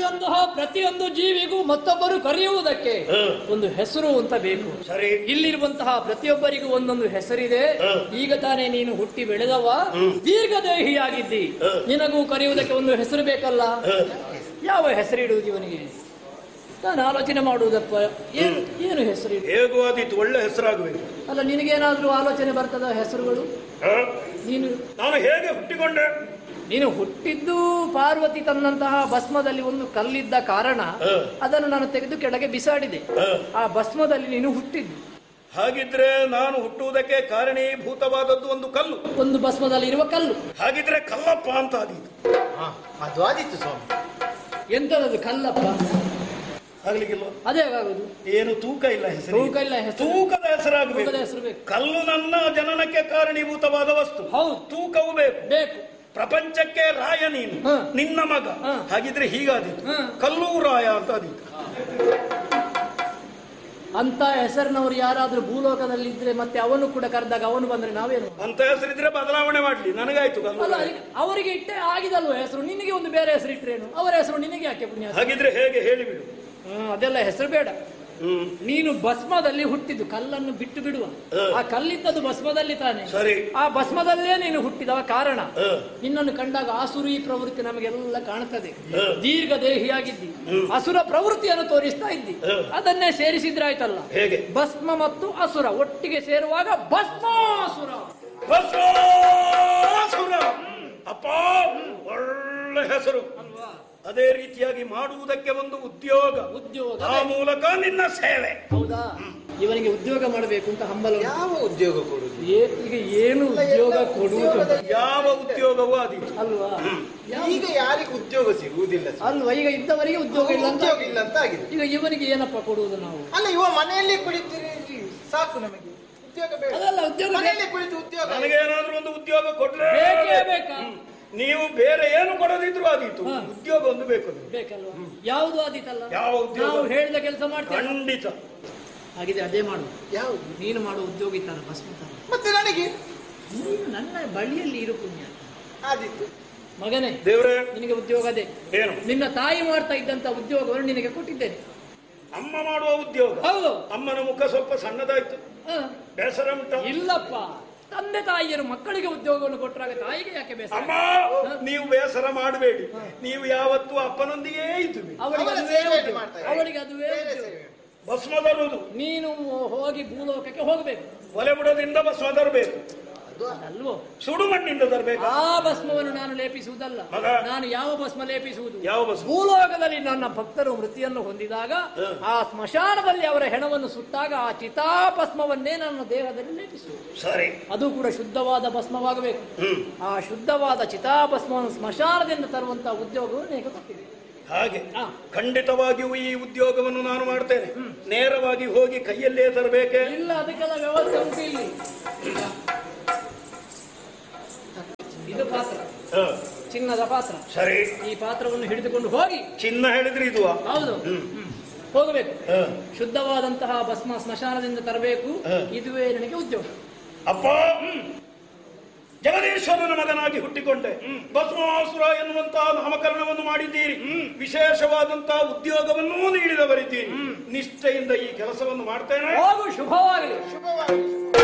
ಹುಟ್ಟಿದಂತಹ ಪ್ರತಿಯೊಂದು ಜೀವಿಗೂ ಮತ್ತೊಬ್ಬರು ಕರೆಯುವುದಕ್ಕೆ ಒಂದು ಹೆಸರು ಅಂತ ಬೇಕು ಸರಿ ಇಲ್ಲಿರುವಂತಹ ಪ್ರತಿಯೊಬ್ಬರಿಗೂ ಒಂದೊಂದು ಹೆಸರಿದೆ ಹ. ಈಗ ತಾನೇ ನೀನು ಹುಟ್ಟಿ ಬೆಳೆದವ ದೀರ್ಘದೇಹಿಯಾಗಿದ್ದಿ ನಿನಗೂ ಕರೆಯುವುದಕ್ಕೆ ಒಂದು ಹೆಸರು ಬೇಕಲ್ಲ ಯಾವ ಹೆಸರಿಡುವುದು ಇವನಿಗೆ ನಾನು ಆಲೋಚನೆ ಮಾಡುವುದಪ್ಪ ಏನು ಏನು ಹೆಸರಿಡು ಹೇಗೂ ಆದೀತು ಒಳ್ಳೆ ಹೆಸರಾಗಬೇಕು ಅಲ್ಲ ನಿನಗೇನಾದ್ರೂ ಆಲೋಚನೆ ಬರ್ತದ ಹೆಸರುಗಳು ನೀನು ನಾನು ಹೇಗೆ ಹುಟ್ಟಿಕೊಂಡೆ ನೀನು ಹುಟ್ಟಿದ್ದು ಪಾರ್ವತಿ ತನ್ನಂತಹ ಭಸ್ಮದಲ್ಲಿ ಒಂದು ಕಲ್ಲಿದ್ದ ಕಾರಣ ಹ. ಅದನ್ನು ನಾನು ತೆಗೆದು ಕೆಳಗೆ ಬಿಸಾಡಿದೆ ಹ. ಆ ಭಸ್ಮದಲ್ಲಿ ನೀನು ಹುಟ್ಟಿದ್ದು ಹಾಗಿದ್ರೆ ನಾನು ಹುಟ್ಟುವುದಕ್ಕೆ ಕಾರಣೀಭೂತವಾದದ್ದು ಒಂದು ಕಲ್ಲು ಒಂದು ಭಸ್ಮದಲ್ಲಿ ಇರುವ ಕಲ್ಲು ಹಾಗಿದ್ರೆ ಕಲ್ಲಪ್ಪ ಅಂತ ಆದೀತು ಹಾ, ಅದು ಆದಿತ್ತು ಸ್ವಾಮಿ ಎಂತದದು ಕಲ್ಲಪ್ಪ ಆಗ್ಲಿಕ್ಕಿಲ್ಲ ಅದೇ ಆಗುದು ಏನು ತೂಕ ಇಲ್ಲ ಹೆಸರು ತೂಕ ಇಲ್ಲ ಹೆಸರು ತೂಕದ ಹೆಸರಾಗಬೇಕು ತೂಕದ ಹೆಸರು ಬೇಕು ಕಲ್ಲು ನನ್ನ ಜನನಕ್ಕೆ ಕಾರಣೀಭೂತವಾದ ವಸ್ತು ಹೌದು ತೂಕವು ಬೇಕು ಬೇಕು ಪ್ರಪಂಚಕ್ಕೆ ರಾಯ ನೀನು ಹ. ನಿನ್ನ ಮಗ ಹ. ಹಾಗಿದ್ರೆ ಹೀಗಾದೀತು ಹ. ಕಲ್ಲು ರಾಯ ಅಂತ ಆದೀತು ಅಂತ ಹೆಸರಿನವರು ಯಾರಾದ್ರೂ ಭೂಲೋಕದಲ್ಲಿ ಇದ್ರೆ ಮತ್ತೆ ಅವನು ಕೂಡ ಕರೆದಾಗ ಅವನು ಬಂದ್ರೆ ನಾವೇನು ಅಂತ ಹೆಸರಿದ್ರೆ ಬದಲಾವಣೆ ಮಾಡ್ಲಿ ನನಗಾಯ್ತು ಕಲ್ಲು ಅಲ್ಲ ರಾಯ. ಅವರಿಗೆ ಇಟ್ಟೆ ಆಗಿದಲ್ವ ಹೆಸರು ನಿನಗೆ ಒಂದು ಬೇರೆ ಹೆಸರು ಇಟ್ರೇನು ಅವರ ಹೆಸರು ನಿನಗೆ ಯಾಕೆ ಪುಣ್ಯ ಹಾಗಿದ್ರೆ ಹೇಗೆ ಹೇಳಿಬಿಡು ಹ್ಮ್, ಅದೆಲ್ಲ ಹೆಸರು ಬೇಡ ಹ್ಮ್ ನೀನು ಭಸ್ಮದಲ್ಲಿ ಹುಟ್ಟಿದ್ದು ಕಲ್ಲನ್ನು ಬಿಟ್ಟು ಬಿಡುವ ಹ. ಆ ಕಲ್ಲಿದ್ದದ್ದು ಭಸ್ಮದಲ್ಲಿ ತಾನೆ ಸರಿ ಆ ಭಸ್ಮದಲ್ಲೇ ನೀನು ಹುಟ್ಟಿದವ ಕಾರಣ ಹ. ನಿನ್ನನ್ನು ಕಂಡಾಗ ಆಸುರಿ ಪ್ರವೃತ್ತಿ ನಮಗೆಲ್ಲ ಕಾಣ್ತದೆ ಹ. ದೀರ್ಘ ದೇಹಿಯಾಗಿದ್ದಿ ಅಸುರ ಪ್ರವೃತ್ತಿಯನ್ನು ತೋರಿಸ್ತಾ ಇದ್ದಿ ಹ. ಅದನ್ನೇ ಸೇರಿಸಿದ್ರಾಯ್ತಲ್ಲ ಹೇಗೆ ಭಸ್ಮ ಮತ್ತು ಅಸುರ ಒಟ್ಟಿಗೆ ಸೇರುವಾಗ ಭಸ್ಮಾಸುರ ಭಸ್ಮಾಸುರ ಅಪ್ಪ ಒಳ್ಳೆ ಹೆಸರು ಅದೇ ರೀತಿಯಾಗಿ ಮಾಡುವುದಕ್ಕೆ ಒಂದು ಉದ್ಯೋಗ ಉದ್ಯೋಗ ಆ ಮೂಲಕ ನಿನ್ನ ಸೇವೆ ಹೌದಾ ಇವನಿಗೆ ಉದ್ಯೋಗ ಮಾಡಬೇಕು ಅಂತ ಹಂಬಲ ಉಂಟು. ಯಾವ ಉದ್ಯೋಗ ಕೊಡುದು ಏ- ಈಗ ಏನು ಉದ್ಯೋಗ ಕೊಡುವುದು ಯಾವ ಉದ್ಯೋಗವೂ ಆದೀತು ಅಲ್ವಾ ಈಗ ಯಾರಿಗೂ ಉದ್ಯೋಗ ಸಿಗುವುದಿಲ್ಲ ಸ್ವಾಮಿ. ಅಲ್ವಾ ಈಗ ಇದ್ದವರಿಗೆ ಉದ್ಯೋಗ ಇಲ್ಲ ಅಂತ ಉದ್ಯೋಗ ಇಲ್ಲ ಅಂತ ಆಗಿದೆ ಈಗ ಇವನಿಗೆ ಏನಪ್ಪ ಕೊಡುವುದು ನಾವು ಅಲ್ಲ ಇವ ಮನೆಯಲ್ಲಿ ಕುಳಿತಿರಿ ಸಾಕು ನಮಗೆ ಉದ್ಯೋಗ ಬೇಡ ಅದಲ್ಲ ಉದ್ಯೋಗ ಮನೆಯಲ್ಲಿ ಕುಳಿತು ಉದ್ಯೋಗ ನನಗೇನಾದ್ರೂ ಒಂದು ಉದ್ಯೋಗ ಕೊಟ್ರೆ ಬೇಕೇ ಬೇಕಾ ನೀವು ಬೇರೆ ಏನು ಕೊಡದಿದ್ರು ಆದೀತು ಹಾ. ಉದ್ಯೋಗ ಒಂದು ಬೇಕು ನಿಮ್ಗೆ. ಬೇಕಲ್ವಾ ಯಾವುದು ಆದೀತಲ್ಲ ಯಾವ ಉದ್ಯೋಗ? ನಾವು ಹೇಳಿದ ಕೆಲಸ ಮಾಡ್ತೇವೆ ಖಂಡಿತ ಹಾಗಿದ್ರೆ ಅದೇ ಮಾಡು ಯಾವುದು ನೀನು ಮಾಡುವ ಉದ್ಯೋಗ ಇತ್ತಾರ ಭಸ್ಮತಾರ ಮತ್ತೆ ನನಗೆ ನೀನು ನನ್ನ ಬಳಿಯಲ್ಲಿ ಇರು ಪುಣ್ಯ ಆದಿತ್ತು ಮಗನೇ ದೇವ್ರೆ ನಿನಗೆ ಉದ್ಯೋಗ ಅದೇ ಏನು ನಿನ್ನ ತಾಯಿ ಮಾಡ್ತಾ ಇದ್ದಂತ ಉದ್ಯೋಗವನ್ನು ನಿನಗೆ ಕೊಟ್ಟಿದ್ದೇನೆ ಅಮ್ಮ ಮಾಡುವ ಉದ್ಯೋಗ ಹೌದು ಅಮ್ಮನ ಮುಖ ಸ್ವಲ್ಪ ಸಣ್ಣದಾಯ್ತು ಹ. ಬೇಸರ ಉಂಟ ಇಲ್ಲಪ್ಪ ತಂದೆ ತಾಯಿಯರು ಮಕ್ಕಳಿಗೆ ಉದ್ಯೋಗವನ್ನು ಕೊಟ್ಟರಾಗ ತಾಯಿಗೆ ಯಾಕೆ ಬೇಸರ ಅಮ್ಮ ನೀವು ಬೇಸರ ಮಾಡಬೇಡಿ ನೀವು ಯಾವತ್ತೂ ಅಪ್ಪನೊಂದಿಗೆ ಇದ್ದೀವಿ ಅವಳಿಗೆ ಅವರ ಅದುವೇ ಸೇವೆಯನ್ನು ಉದ್ಯೋಗ. ಮಾಡ್ತಾರೆ. ಅವಳಿಗೆ ಅದುವೇ ಬೇರೆ ಉದ್ಯೋಗ. ಸೇವೆ. ಭಸ್ಮ ತರುವುದು ನೀನು ಹೋಗಿ ಭೂಲೋಕಕ್ಕೆ ಹೋಗಬೇಕು ಒಲೆ ಬುಡದಿಂದ ಭಸ್ಮ ತರಬೇಕು ಅದು ಅಲ್ವೋ ಸುಡು ಮಣ್ಣಿಂದ ತರಬೇಕು ಆ ಭಸ್ಮವನ್ನು ನಾನು ಲೇಪಿಸುವುದಲ್ಲ ಮಗ. ನಾನು ಯಾವ ಭಸ್ಮ ಲೇಪಿಸುವುದು ಯಾವ ಭಸ್ಮ ಭೂಲೋಕದಲ್ಲಿ ನನ್ನ ಭಕ್ತರು ಮೃತಿಯನ್ನು ಹೊಂದಿದಾಗ ಆ ಸ್ಮಶಾನದಲ್ಲಿ ಅವರ ಹೆಣವನ್ನು ಸುಟ್ಟಾಗ ಆ ಚಿತಾಭಸ್ಮವನ್ನೇ ನನ್ನ ದೇಹದಲ್ಲಿ ಲೇಪಿಸುವುದು ಸರಿ ಅದು ಕೂಡ ಶುದ್ಧವಾದ ಭಸ್ಮವಾಗಬೇಕು ಹ್ಮ್ ಆ ಶುದ್ಧವಾದ ಚಿತಾಭಸ್ಮವನ್ನು ಸ್ಮಶಾನದಿಂದ ತರುವಂತ ಉದ್ಯೋಗವು ನನಗೆ ಕೊಟ್ಟಿದೆ ಹಾಗೆ ಹಾ. ಖಂಡಿತವಾಗಿಯೂ ಈ ಉದ್ಯೋಗವನ್ನು ನಾನು ಮಾಡ್ತೇನೆ ನೇರವಾಗಿ ಹೋಗಿ ಕೈಯಲ್ಲೇ ತರಬೇಕೆ ಇಲ್ಲ ಅದಕ್ಕೆಲ್ಲ ವ್ಯವಸ್ಥೆ ಉಂಟು ಇಲ್ಲಿ ಇದು ಪಾತ್ರ ಹ, ಚಿನ್ನದ ಪಾತ್ರ ಸರಿ ಈ ಪಾತ್ರವನ್ನು ಹಿಡಿದುಕೊಂಡು ಹೋಗಿ ಚಿನ್ನ ಹೇಳಿದ್ರೆ ಇದು ಹೌದು ಹ್ಮ್. ಹ್ಮ್. ಹೋಗಬೇಕು ಹ. ಶುದ್ಧವಾದಂತಹ ಭಸ್ಮ ಸ್ಮಶಾನದಿಂದ ತರಬೇಕು ಹ. ಇದುವೇ ನನಗೆ ಉದ್ಯೋಗ ಅಪ್ಪ ಜಗದೀಶ್ವರನ ಮಗನಾಗಿ ಹುಟ್ಟಿಕೊಂಡೆ ಭಸ್ಮಾಸುರ ಎನ್ನುವಂತಹ ನಾಮಕರಣವನ್ನು ಮಾಡಿದ್ದೀರಿ ವಿಶೇಷವಾದಂತಹ ಉದ್ಯೋಗವನ್ನೂ ನೀಡಿದವರಿದ್ದೀರಿ ನಿಷ್ಠೆಯಿಂದ ಈ ಕೆಲಸವನ್ನು ಮಾಡ್ತೇನೆ ಹೋಗು ಶುಭವಾಗಲಿ ಶುಭವಾಗಿ